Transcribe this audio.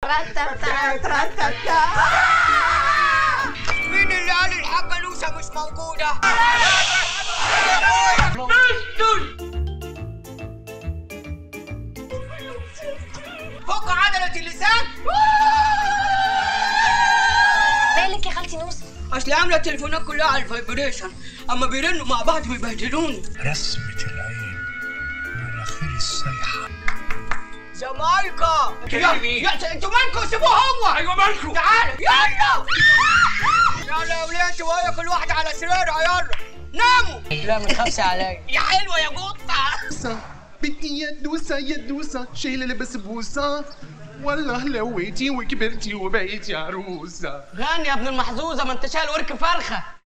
مين اللي قال الحاجة لوسة مش موجودة؟ فك عضلة اللسان مالك يا خالتي نوس اصل عاملة التليفونات كلها على الفايبريشن اما بيرنوا مع بعض بيبهدلوني رسمة العين مناخير السايحة جامايكا كلمي مين؟ يا انتوا مالكم سيبوه هو ايوه مالكم تعالوا يلا يلا يا ولاد انتوا وهي كل واحد على سريرها يلا ناموا لا ما تخافش عليا يا حلوة يا قطة دوسة بدي يا دوسة يا دوسة شايلة لبس بوسة والله لويتي وكبرتي وبقيتي عروسة غني يا ابن المحظوظة ما انت شايل ورك فرخة